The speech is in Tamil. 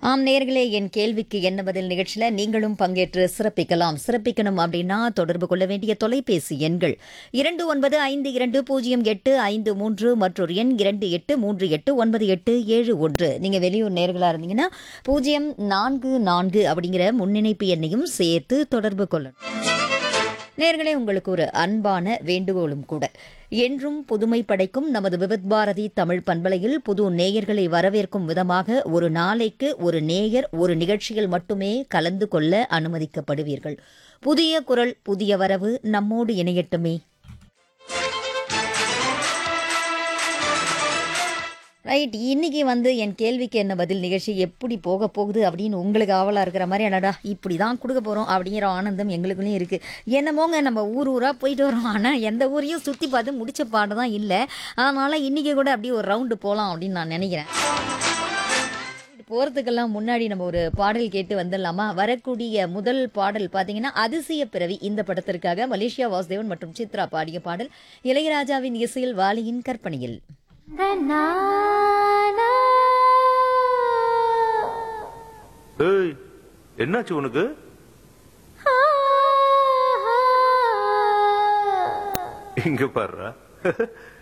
ஆம் நேர்களே என் கேள்விக்கு என்ன பதில் நிகழ்ச்சியில நீங்களும் பங்கேற்று சிறப்பிக்கலாம் சிறப்பிக்கணும் அப்படின்னா தொடர்பு கொள்ள வேண்டிய தொலைபேசி எண்கள் இரண்டு ஒன்பது ஐந்து இரண்டு பூஜ்ஜியம் எட்டு ஐந்து மூன்று மற்றொரு எண் இரண்டு எட்டு மூன்று எட்டு ஒன்பது எட்டு ஏழு ஒன்று நீங்க வெளியூர் நேர்களா இருந்தீங்கன்னா பூஜ்ஜியம் நான்கு நான்கு அப்படிங்கிற முன்னிணைப்பு எண்ணையும் சேர்த்து தொடர்பு கொள்ளணும் நேர்களே உங்களுக்கு ஒரு அன்பான வேண்டுகோளும் கூட என்றும் புதுமை படைக்கும் நமது விவித் பாரதி தமிழ் பண்பலையில் புது நேயர்களை வரவேற்கும் விதமாக ஒரு நாளைக்கு ஒரு நேயர் ஒரு நிகழ்ச்சியில் மட்டுமே கலந்து கொள்ள அனுமதிக்கப்படுவீர்கள் புதிய குரல் புதிய வரவு நம்மோடு இணையட்டுமே ரைட் இன்னைக்கு வந்து என் கேள்விக்கு என்ன பதில் நிகழ்ச்சி எப்படி போக போகுது அப்படின்னு உங்களுக்கு ஆவலாக இருக்கிற மாதிரி என்னடா இப்படி தான் கொடுக்க போகிறோம் அப்படிங்கிற ஆனந்தம் எங்களுக்குள்ளேயும் இருக்குது என்னமோங்க நம்ம ஊர் ஊராக போயிட்டு வரோம் ஆனால் எந்த ஊரையும் சுற்றி பார்த்து முடிச்ச பாடு தான் இல்லை அதனால் இன்றைக்கி கூட அப்படியே ஒரு ரவுண்டு போகலாம் அப்படின்னு நான் நினைக்கிறேன் போகிறதுக்கெல்லாம் முன்னாடி நம்ம ஒரு பாடல் கேட்டு வந்துடலாமா வரக்கூடிய முதல் பாடல் பார்த்தீங்கன்னா அதிசய பிறவி இந்த படத்திற்காக மலேசியா வாசுதேவன் மற்றும் சித்ரா பாடிய பாடல் இளையராஜாவின் இசையில் வாலியின் கற்பனையில் ஏய் என்னாச்சு உனக்கு இங்க பாருடா